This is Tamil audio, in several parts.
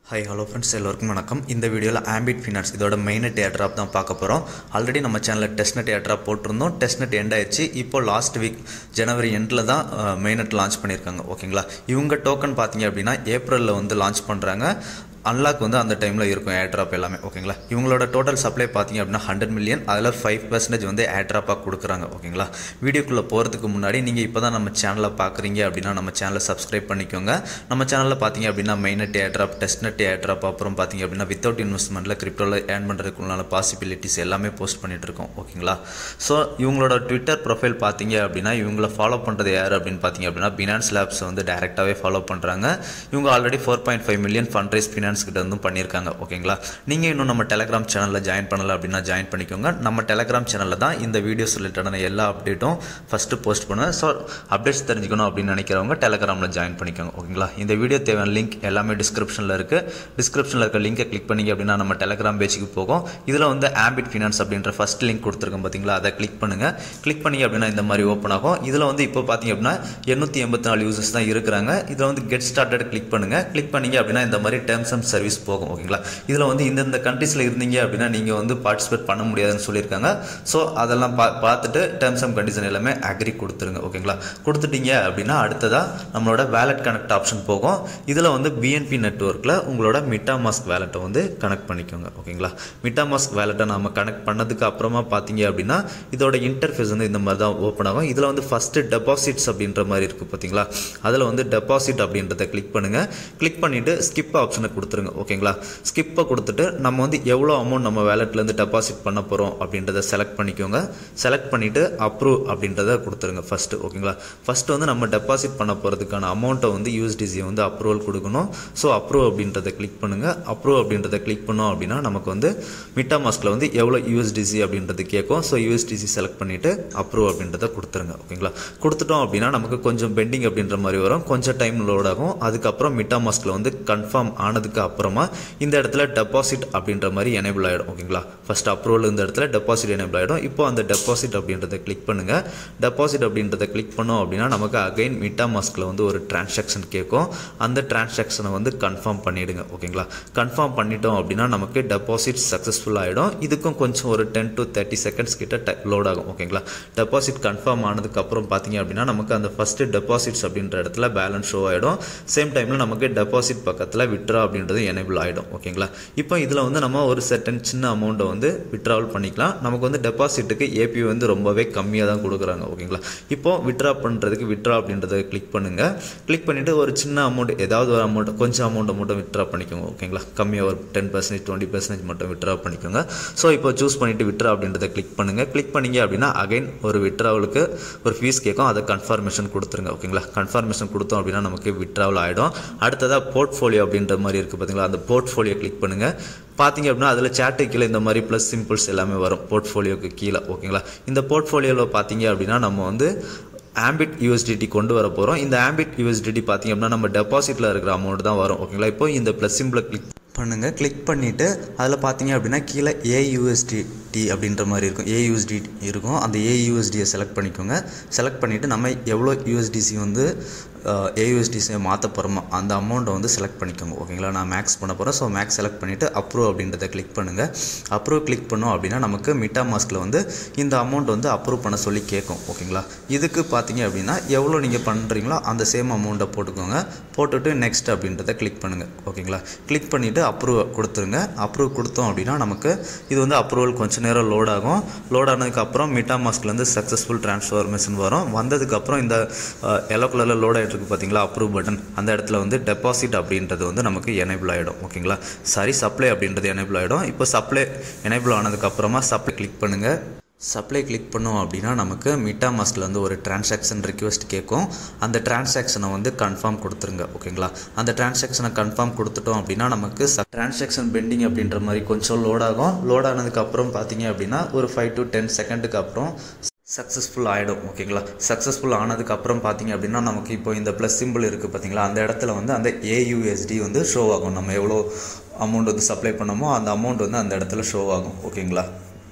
ஹாய் ஹலோ ஃப்ரெண்ட்ஸ் எல்லோருக்கும் வணக்கம் இந்த வீடியோவில் ஆம்பிட் ஃபினான்ஸ் இதோட மெயினட் ஏர்ட்ராப் தான் பார்க்க போகிறோம் ஆல்ரெடி நம்ம சேனலில் டெஸ்ட்நெட் ஏர்ட்ராப் போட்டிருந்தோம் டெஸ்ட்நெட் எண்ட் ஆயிடுச்சு இப்போ லாஸ்ட் வீக் ஜனவரி எண்டில் தான் மெயினட் லான்ச் பண்ணியிருக்காங்க ஓகேங்களா இவங்க டோக்கன் பார்த்தீங்க அப்படின்னா ஏப்ரலில் வந்து லான்ச் பண்ணுறாங்க அன்லாக் வந்து அந்த டைமில் இருக்கும் ஏர்ட்ராப் எல்லாமே ஓகேங்களா இவங்களோட டோட்டல் சப்ளை பார்த்தீங்க அப்படின்னா ஹண்ட்ரட் மில்லியன் அதில் ஃபைவ் பர்சன்டேஜ் வந்து ஏர்ட்ராப்பாக கொடுக்குறாங்க ஓகேங்களா வீடியோக்குள்ளே போகிறதுக்கு முன்னாடி நீங்கள் இப்போ தான் நம்ம சேனலை பார்க்குறீங்க அப்படின்னா நம்ம சேனலை சப்ஸ்கிரைப் பண்ணிக்கோங்க நம்ம சேனலில் பார்த்தீங்க அப்படின்னா மெயினட் ஏர்ட்ராப் டெஸ்ட்நெட் ஏர்ட்ராப் அப்புறம் பார்த்தீங்க அப்படின்னா வித்தவுட் இன்வெஸ்ட்மெண்ட்டில் கிரிப்டோவில் ஏர்ன் பண்ணுறதுக்குள்ளான பாசிபிலிட்டிஸ் எல்லாமே போஸ்ட் பண்ணிட்டு இருக்கோம் ஓகேங்களா ஸோ இவங்களோட ட்விட்டர் ப்ரொஃபைல் பார்த்தீங்க அப்படின்னா இவங்கள ஃபாலோ பண்ணுறது யார் அப்படின்னு பார்த்தீங்க அப்படின்னா பினான்ஸ் லேப்ஸ் வந்து டேரெக்டாகவே ஃபாலோ பண்ணுறாங்க இவங்க already four point five million fund raise finance கிட்ட இருந்தும் பண்ணியிருக்காங்க ஓகேங்களா நீங்கள் இன்னும் நம்ம டெலகிராம் சேனலில் ஜாயின் பண்ணல அப்படின்னா ஜாயின் பண்ணிக்கோங்க நம்ம டெலகிராம் சேனலில் தான் இந்த வீடியோஸ் ரிலேட்டடான எல்லா அப்டேட்டும் ஃபஸ்ட்டு போஸ்ட் பண்ணுவேன் ஸோ அப்டேட்ஸ் தெரிஞ்சுக்கணும் அப்படின்னு நினைக்கிறவங்க டெலகிராமில் ஜாயின் பண்ணிக்கோங்க ஓகேங்களா இந்த வீடியோ தேவையான லிங்க் எல்லாமே டிஸ்கிரிப்ஷனில் இருக்குது டிஸ்கிரிப்ஷனில் இருக்க லிங்கை கிளிக் பண்ணிங்க அப்படின்னா நம்ம டெலகிராம் பேஜுக்கு போகும் இதில் வந்து ஆம்பிட் ஃபினான்ஸ் அப்படின்ற ஃபஸ்ட் லிங்க் கொடுத்துருக்கோம் பார்த்தீங்களா அதை கிளிக் பண்ணுங்கள் கிளிக் பண்ணிங்க அப்படின்னா இந்த மாதிரி ஓப்பன் ஆகும் இதில் வந்து இப்போ பார்த்தீங்க அப்படின்னா எண்ணூற்றி எண்பத்தி நாலு யூசர்ஸ் தான் இருக்கிறாங்க இதில் வந்து கெட் ஸ்டார்டட் கிளிக் பண்ணுங்கள் கிளிக் பண்ணிங்க அப்படின்னா இந்த மாதிரி டேர்ம்ஸ் அண்ட் சர்வீஸ் போகும் ஓகேங்களா இதில் வந்து இந்தந்த கண்ட்ரீஸில் இருந்தீங்க அப்படின்னா நீங்கள் வந்து பார்ட்டிசிபேட் பண்ண முடியாதுன்னு சொல்லியிருக்காங்க ஸோ அதெல்லாம் பா பார்த்துட்டு டேர்ம்ஸ் அண்ட் கண்டிஷன் எல்லாமே அக்ரி கொடுத்துருங்க ஓகேங்களா கொடுத்துட்டீங்க அப்படின்னா அடுத்ததாக நம்மளோட வேலட் கனெக்ட் ஆப்ஷன் போகும் இதில் வந்து பிஎன்பி நெட்ஒர்க்கில் உங்களோட மிட்டா மாஸ்க் வேலெட்டை வந்து கனெக்ட் பண்ணிக்கோங்க ஓகேங்களா மிட்டா மாஸ்க் வேலெட்டை நம்ம கனெக்ட் பண்ணதுக்கு அப்புறமா பார்த்தீங்க அப்படின்னா இதோட இன்டர்ஃபேஸ் வந்து இந்த மாதிரி தான் ஓப்பன் ஆகும் இதில் வந்து ஃபஸ்ட்டு டெபாசிட்ஸ் அப்படின்ற மாதிரி இருக்குது பார்த்தீங்களா அதில் வந்து டெபாசிட் அப்படின்றத கிளிக் பண்ணுங்கள் கிளிக் பண்ணிவிட்டு ஸ்கிப் ஆப்ஷனை கொடுத்துருங்க ஓகேங்களா ஸ்கிப்பை கொடுத்துட்டு நம்ம வந்து எவ்வளோ அமௌண்ட் நம்ம வேலெட்லேருந்து டெபாசிட் பண்ண போகிறோம் அப்படின்றத செலக்ட் பண்ணிக்கோங்க செலக்ட் பண்ணிவிட்டு அப்ரூவ் அப்படின்றத கொடுத்துருங்க ஃபஸ்ட்டு ஓகேங்களா ஃபஸ்ட்டு வந்து நம்ம டெபாசிட் பண்ண போகிறதுக்கான அமௌண்ட்டை வந்து யூஎஸ்டிசியை வந்து அப்ரூவல் கொடுக்கணும் ஸோ அப்ரூவ் அப்படின்றத கிளிக் பண்ணுங்கள் அப்ரூவ் அப்படின்றத கிளிக் பண்ணோம் அப்படின்னா நமக்கு வந்து மிட்டா மாஸ்கில் வந்து எவ்வளோ யூஎஸ்டிசி அப்படின்றது கேட்கும் ஸோ யூஎஸ்டிசி செலக்ட் பண்ணிவிட்டு அப்ரூவ் அப்படின்றத கொடுத்துருங்க ஓகேங்களா கொடுத்துட்டோம் அப்படின்னா நமக்கு கொஞ்சம் பெண்டிங் அப்படின்ற மாதிரி வரும் கொஞ்சம் டைம் லோட் ஆகும் அதுக்கப்புறம் மிட்டா மாஸ்கில் வந்து கன்ஃபார்ம் ஆனதுக்கு அப்புறமா இந்த இடத்துல டெபாசிட் அப்படின்ற மாதிரி எனேபிள் ஆகிடும் ஓகேங்களா ஃபஸ்ட் அப்ரூவல் இந்த இடத்துல டெபாசிட் எனேபிள் ஆகிடும் இப்போ அந்த டெபாசிட் அப்படின்றத கிளிக் பண்ணுங்கள் டெபாசிட் அப்படின்றத கிளிக் பண்ணோம் அப்படின்னா நமக்கு அகைன் மிட்டா மாஸ்கில் வந்து ஒரு டிரான்சாக்ஷன் கேட்கும் அந்த டிரான்சாக்ஷனை வந்து கன்ஃபார்ம் பண்ணிவிடுங்க ஓகேங்களா கன்ஃபார்ம் பண்ணிட்டோம் அப்படின்னா நமக்கு டெபாசிட் சக்ஸஸ்ஃபுல் ஆகிடும் இதுக்கும் கொஞ்சம் ஒரு டென் டு தேர்ட்டி செகண்ட்ஸ் கிட்ட லோட் ஆகும் ஓகேங்களா டெபாசிட் கன்ஃபார்ம் ஆனதுக்கப்புறம் பார்த்தீங்க அப்படின்னா நமக்கு அந்த ஃபஸ்ட்டு டெபாசிட்ஸ் அப்படின்ற இடத்துல பேலன்ஸ் ஷோ ஆகிடும் சேம் டைமில் நமக்கு டெபாசிட் பக்கத்தில் விட்ரா அப்படின்றது எனேபிள் ஆகிடும் ஓகேங்களா இப்போ இதில் வந்து நம்ம ஒரு செட்டன் சின்ன அமௌண்ட்டை வந்து விட்ராவல் பண்ணிக்கலாம் நமக்கு வந்து டெபாசிட்டுக்கு ஏபி வந்து ரொம்பவே கம்மியாக தான் கொடுக்குறாங்க ஓகேங்களா இப்போ விட்ரா பண்ணுறதுக்கு விட்ரா அப்படின்றத கிளிக் பண்ணுங்கள் கிளிக் பண்ணிவிட்டு ஒரு சின்ன அமௌண்ட் ஏதாவது ஒரு அமௌண்ட் கொஞ்சம் அமௌண்ட்டை மட்டும் விட்ரா பண்ணிக்கோங்க ஓகேங்களா கம்மியாக ஒரு டென் பர்சன்டேஜ் டுவெண்ட்டி பர்சன்டேஜ் மட்டும் விட்ரா பண்ணிக்கோங்க ஸோ இப்போ சூஸ் பண்ணிவிட்டு விட்ரா அப்படின்றத கிளிக் பண்ணுங்கள் கிளிக் பண்ணிங்க அப்படின்னா அகைன் ஒரு விட்ராவலுக்கு ஒரு ஃபீஸ் கேட்கும் அதை கன்ஃபர்மேஷன் கொடுத்துருங்க ஓகேங்களா கன்ஃபர்மேஷன் கொடுத்தோம் அப்படின்னா நமக்கு விட்ராவல் ஆகிடும் அடுத்ததாக போர்ட்ஃபோலியோ அப்படின்ற மாதிரி இருக்குது பார்த்தீங்களா அந்த போர்ட்ஃபோலியோ கிளிக் பண்ணுங்கள் பார்த்தீங்க அப்படின்னா அதில் சேட்டு கீழே இந்த மாதிரி ப்ளஸ் சிம்பிள்ஸ் எல்லாமே வரும் போர்ட்ஃபோலியோக்கு கீழே ஓகேங்களா இந்த போர்ட்ஃபோலியோவில் பார்த்தீங்க அப்படின்னா நம்ம வந்து ஆம்பிட் யூஎஸ்டிடி கொண்டு வர போகிறோம் இந்த ஆம்பிட் யூஎஸ்டிடி பார்த்தீங்க அப்படின்னா நம்ம டெபாசிட்டில் இருக்கிற அமௌண்ட் தான் வரும் ஓகேங்களா இப்போ இந்த ப்ளஸ் சிம்பிளை கிளிக் பண்ணுங்கள் கிளிக் பண்ணிவிட்டு அதில் பார்த்தீங்க அப்படின்னா கீழே ஏயூஎஸ்டிடி அப்படின்ற மாதிரி இருக்கும் ஏயூஎஸ்டி இருக்கும் அந்த ஏயூஎஸ்டியை செலக்ட் பண்ணிக்கோங்க செலக்ட் பண்ணிவிட்டு நம்ம எவ்வளோ யூஎஸ்டிசி வந்து ஏயூஎஸ்டிசியை மாற்ற போகிறோமோ அந்த அமௌண்ட்டை வந்து செலக்ட் பண்ணிக்கோங்க ஓகேங்களா நான் மேக்ஸ் பண்ண போகிறேன் ஸோ மேக்ஸ் செலக்ட் பண்ணிவிட்டு அப்ரூவ் அப்படின்றத கிளிக் பண்ணுங்கள் அப்ரூவ் கிளிக் பண்ணோம் அப்படின்னா நமக்கு மிட்டா மாஸ்கில் வந்து இந்த அமௌண்ட் வந்து அப்ரூவ் பண்ண சொல்லி கேட்கும் ஓகேங்களா இதுக்கு பார்த்தீங்க அப்படின்னா எவ்வளோ நீங்கள் பண்ணுறீங்களோ அந்த சேம் அமௌண்ட்டை போட்டுக்கோங்க போட்டுட்டு நெக்ஸ்ட் அப்படின்றத கிளிக் பண்ணுங்கள் ஓகேங்களா கிளிக் பண்ணிவிட்டு அப்ரூவ் கொடுத்துருங்க அப்ரூவ் கொடுத்தோம் அப்படின்னா நமக்கு இது வந்து அப்ரூவல் கொஞ்சம் நேரம் லோட் ஆகும் லோட் ஆனதுக்கப்புறம் மிட்டா மாஸ்க்லேருந்து சக்ஸஸ்ஃபுல் ட்ரான்ஸ்ஃபர்மேஷன் வரும் வந்ததுக்கப்புறம் இந்த எல்லோ கலரில் லோட் ஆகிட்டு இருக்குது பார்த்தீங்களா அப்ரூவ் பட்டன் அந்த இடத்துல வந்து டெபாசிட் அப்படின்றது வந்து நமக்கு எனேபிள் ஆகிடும் ஓகேங்களா சாரி சப்ளை அப்படின்றது எனேபிள் ஆகிடும் இப்போ சப்ளை எனேபிள் ஆனதுக்கப்புறமா சப்ளை கிளிக் பண்ணுங்கள் சப்ளை கிளிக் பண்ணோம் அப்படின்னா நமக்கு மிட்டா மாஸ்கில் வந்து ஒரு டிரான்சாக்ஷன் ரிக்வெஸ்ட் கேட்கும் அந்த டிரான்சாக்ஷனை வந்து கன்ஃபார்ம் கொடுத்துருங்க ஓகேங்களா அந்த டிரான்சாக்ஷனை கன்ஃபார்ம் கொடுத்துட்டோம் அப்படின்னா நமக்கு டிரான்சாக்ஷன் பெண்டிங் அப்படின்ற மாதிரி கொஞ்சம் லோட் ஆகும் லோட் ஆனதுக்கப்புறம் பார்த்தீங்க அப்படின்னா ஒரு ஃபைவ் டு டென் செகண்டுக்கு அப்புறம் சக்ஸஸ்ஃபுல் ஆகிடும் ஓகேங்களா சக்ஸஸ்ஃபுல் ஆனதுக்கப்புறம் பார்த்தீங்க அப்படின்னா நமக்கு இப்போ இந்த ப்ளஸ் சிம்பிள் இருக்குது பார்த்தீங்களா அந்த இடத்துல வந்து அந்த ஏயூஎஸ்டி வந்து ஷோ ஆகும் நம்ம எவ்வளோ அமௌண்ட் வந்து சப்ளை பண்ணோமோ அந்த அமௌண்ட் வந்து அந்த இடத்துல ஷோ ஆகும் ஓகேங்களா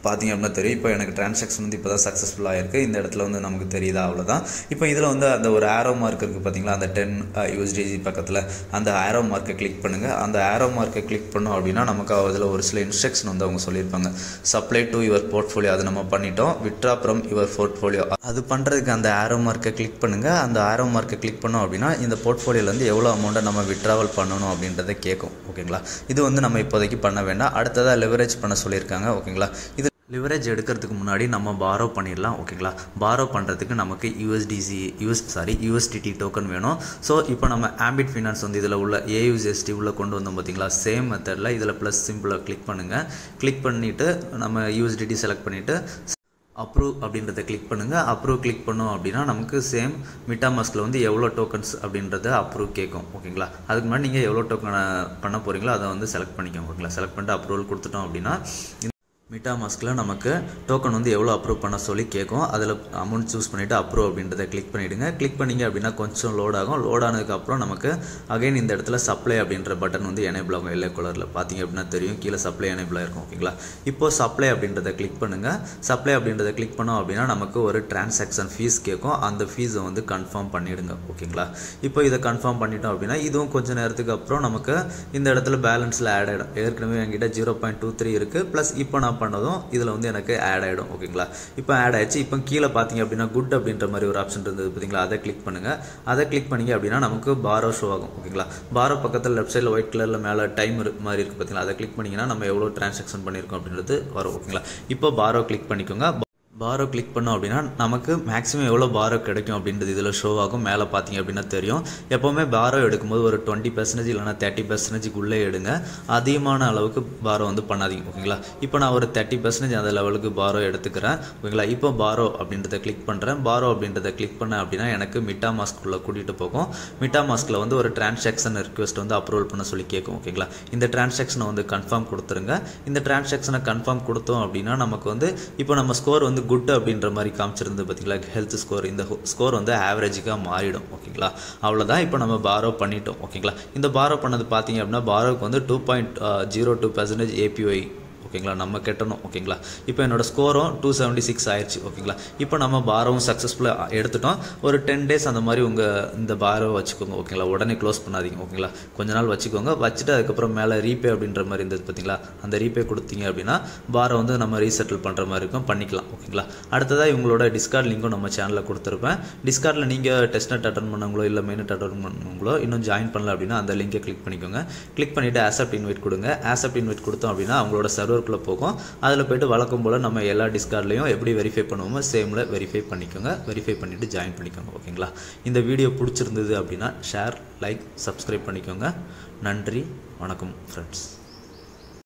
பார்த்தீங்க அப்படின்னா தெரியும் இப்போ எனக்கு டிரான்சாக்ஷன் வந்து இப்போ தான் சக்ஸஸ்ஃபுல்லாக இருக்குது இந்த இடத்துல வந்து நமக்கு தெரியுதா அவ்வளோதான் இப்போ இதில் வந்து அந்த ஒரு ஆரோ மார்க் இருக்குது பார்த்தீங்களா அந்த டென் யூஎஸ்டிஜி பக்கத்தில் அந்த ஆரோ மார்க்கை கிளிக் பண்ணுங்கள் அந்த ஆரோ மார்க்கை கிளிக் பண்ணோம் அப்படின்னா நமக்கு அதில் ஒரு சில இன்ஸ்ட்ரக்ஷன் வந்து அவங்க சொல்லியிருப்பாங்க சப்ளை டு யுவர் போர்ட்ஃபோலியோ அது நம்ம பண்ணிட்டோம் விட்ரா ஃப்ரம் யுவர் போர்ட்ஃபோலியோ அது பண்ணுறதுக்கு அந்த ஆரோ மார்க்கை கிளிக் பண்ணுங்கள் அந்த ஆரோ மார்க்கை கிளிக் பண்ணோம் அப்படின்னா இந்த போர்ட்ஃபோலியோலேருந்து எவ்வளோ அமௌண்ட்டை நம்ம விட்ராவல் பண்ணணும் அப்படின்றத கேட்கும் ஓகேங்களா இது வந்து நம்ம இப்போதைக்கு பண்ண வேண்டாம் அடுத்ததாக லெவரேஜ் பண்ண சொல்லியிருக்காங்க ஓகேங்களா இது லிவரேஜ் எடுக்கிறதுக்கு முன்னாடி நம்ம பாரோ பண்ணிடலாம் ஓகேங்களா பாரோ பண்ணுறதுக்கு நமக்கு USDC US sorry USDT token வேணும் ஸோ இப்போ நம்ம ஆம்பிட் ஃபினான்ஸ் வந்து இதில் உள்ள ஏயூஎஸ்டி உள்ள கொண்டு வந்தோம் பார்த்தீங்களா சேம் மெத்தடில் இதில் ப்ளஸ் சிம்பிளை கிளிக் பண்ணுங்கள் கிளிக் பண்ணிவிட்டு நம்ம யூஎஸ்டிடி செலக்ட் பண்ணிவிட்டு அப்ரூவ் அப்படின்றத கிளிக் பண்ணுங்கள் அப்ரூவ் கிளிக் பண்ணோம் அப்படின்னா நமக்கு சேம் மிட்டாமாஸ்கில் வந்து எவ்வளோ டோக்கன்ஸ் அப்படின்றத அப்ரூவ் கேட்கும் ஓகேங்களா அதுக்கு முன்னாடி நீங்கள் எவ்வளோ டோக்கன் பண்ண போகிறீங்களோ அதை வந்து செலக்ட் பண்ணிக்கோங்க ஓகேங்களா செலக்ட் பண்ணிட்டு அப்ரூவல் கொடுத்துட்டோம் அப்படின்னா மிட்டா மாஸ்கில் நமக்கு டோக்கன் வந்து எவ்வளோ அப்ரூவ் பண்ண சொல்லி கேட்கும் அதில் அமௌண்ட் சூஸ் பண்ணிவிட்டு அப்ரூவ் அப்படின்றத கிளிக் பண்ணிவிடுங்க கிளிக் பண்ணிங்க அப்படின்னா கொஞ்சம் லோட் ஆகும் லோட் ஆனதுக்கப்புறம் நமக்கு அகைன் இந்த இடத்துல சப்ளை அப்படின்ற பட்டன் வந்து எனேபிள் ஆகும் எல்லோ கலரில் பார்த்தீங்க அப்படின்னா தெரியும் கீழே சப்ளை எனேபிள் ஆயிருக்கும் ஓகேங்களா இப்போ சப்ளை அப்படின்றத கிளிக் பண்ணுங்கள் சப்ளை அப்படின்றத கிளிக் பண்ணோம் அப்படின்னா நமக்கு ஒரு டிரான்சாக்ஷன் ஃபீஸ் கேட்கும் அந்த ஃபீஸை வந்து கன்ஃபார்ம் பண்ணிவிடுங்க ஓகேங்களா இப்போ இதை கன்ஃபார்ம் பண்ணிட்டோம் அப்படின்னா இதுவும் கொஞ்சம் நேரத்துக்கு அப்புறம் நமக்கு இந்த இடத்துல பேலன்ஸில் ஆட் ஆகிடும் ஏற்கனவே என்கிட்ட ஜீரோ பாயிண்ட் டூ த்ரீ இருக்குது ப்ளஸ் இப்போ நான் பண்ணதும் இதில் வந்து எனக்கு ஆட் ஆகிடும் ஓகேங்களா இப்போ ஆட் ஆயிடுச்சு இப்போ கீழே பார்த்தீங்க அப்படின்னா குட் அப்படின்ற மாதிரி ஒரு ஆப்ஷன் இருந்தது பார்த்தீங்களா அதை கிளிக் பண்ணுங்கள் அதை கிளிக் பண்ணிங்க அப்படின்னா நமக்கு பாரோ ஷோ ஆகும் ஓகேங்களா பாரோ பக்கத்தில் லெஃப்ட் சைடில் ஒயிட் கலரில் மேலே டைம் மாதிரி இருக்குது பார்த்தீங்களா அதை கிளிக் பண்ணிங்கன்னா நம்ம எவ்வளோ டிரான்சாக்ஷன் பண்ணியிருக்கோம் அப்படின்றது வரும் ஓகேங்களா இப்போ பாரோ கிளிக் பண்ணிக்கோங்க பாரோ கிளிக் பண்ணோம் அப்படின்னா நமக்கு மேக்ஸிமம் எவ்வளோ பாரோ கிடைக்கும் அப்படின்றது இதில் ஷோ ஆகும் மேலே பார்த்தீங்க அப்படின்னா தெரியும் எப்போவுமே பாரோ எடுக்கும்போது ஒரு டுவெண்ட்டி பர்சன்டேஜ் இல்லைனா தேர்ட்டி பர்சன்டேஜுக்குள்ளே எடுங்க அதிகமான அளவுக்கு பாரோ வந்து பண்ணாதீங்க ஓகேங்களா இப்போ நான் ஒரு தேர்ட்டி பர்சன்டேஜ் அந்த லெவலுக்கு பாரோ எடுத்துக்கிறேன் ஓகேங்களா இப்போ பாரோ அப்படின்றத கிளிக் பண்ணுறேன் பாரோ அப்படின்றத கிளிக் பண்ணேன் அப்படின்னா எனக்கு மிட்டா மாஸ்க்குள்ளே கூட்டிகிட்டு போகும் மிட்டா மாஸ்கில் வந்து ஒரு டிரான்சாக்ஷன் ரிக்வெஸ்ட் வந்து அப்ரூவல் பண்ண சொல்லி கேட்கும் ஓகேங்களா இந்த டிரான்சாக்ஷனை வந்து கன்ஃபார்ம் கொடுத்துருங்க இந்த டிரான்சாக்ஷனை கன்ஃபார்ம் கொடுத்தோம் அப்படின்னா நமக்கு வந்து இப்போ நம்ம ஸ்கோர் வந்து குட் அப்படின்ற மாதிரி காமிச்சிருந்து பார்த்தீங்களா ஹெல்த் ஸ்கோர் இந்த ஸ்கோர் வந்து ஆவரேஜுக்காக மாறிடும் ஓகேங்களா அவ்வளோதான் இப்போ நம்ம பாரோ பண்ணிட்டோம் ஓகேங்களா இந்த பாரோ பண்ணது பார்த்தீங்க அப்படின்னா பாரோக்கு வந்து two point zero two percentage APY ஓகேங்களா நம்ம கட்டணும் ஓகேங்களா இப்போ என்னோட ஸ்கோரும் டூ செவன்ட்டி சிக்ஸ் ஆயிடுச்சு ஓகேங்களா இப்போ நம்ம பாரவும் சக்ஸஸ்ஃபுல்லாக எடுத்துட்டோம் ஒரு டென் டேஸ் அந்த மாதிரி உங்கள் இந்த பாரோ வச்சுக்கோங்க ஓகேங்களா உடனே க்ளோஸ் பண்ணாதீங்க ஓகேங்களா கொஞ்ச நாள் வச்சுக்கோங்க வச்சுட்டு அதுக்கப்புறம் மேலே ரீபே அப்படின்ற மாதிரி இருந்தது பார்த்தீங்களா அந்த ரீபே கொடுத்தீங்க அப்படின்னா பாரோ வந்து நம்ம ரீசெட்டில் பண்ணுற மாதிரி இருக்கும் பண்ணிக்கலாம் ஓகேங்களா அடுத்ததாக இவங்களோட டிஸ்கார்ட் லிங்க்கும் நம்ம சேனலில் கொடுத்துருப்பேன் டிஸ்கார்டில் நீங்கள் டெஸ்ட் நெட் அட்டன் பண்ணவங்களோ இல்லை மெயினட் அட்டன் பண்ணவங்களோ இன்னும் ஜாயின் பண்ணல அப்படின்னா அந்த லிங்கை கிளிக் பண்ணிக்கோங்க கிளிக் பண்ணிவிட்டு ஆசப்ட் இன்வைட் கொடுங்க ஆசப்ட் இன்வைட் கொடுத்தோம் அப்படின்னா அவங்களோட சர்வர் சர்வருக்குள்ளே போகும் அதில் போய்ட்டு வழக்கம் போல் நம்ம எல்லா டிஸ்கார்ட்லையும் எப்படி வெரிஃபை பண்ணுவோமோ சேமில் வெரிஃபை பண்ணிக்கோங்க வெரிஃபை பண்ணிவிட்டு ஜாயின் பண்ணிக்கோங்க ஓகேங்களா இந்த வீடியோ பிடிச்சிருந்தது அப்படின்னா ஷேர் லைக் சப்ஸ்கிரைப் பண்ணிக்கோங்க நன்றி வணக்கம் ஃப்ரெண்ட்ஸ்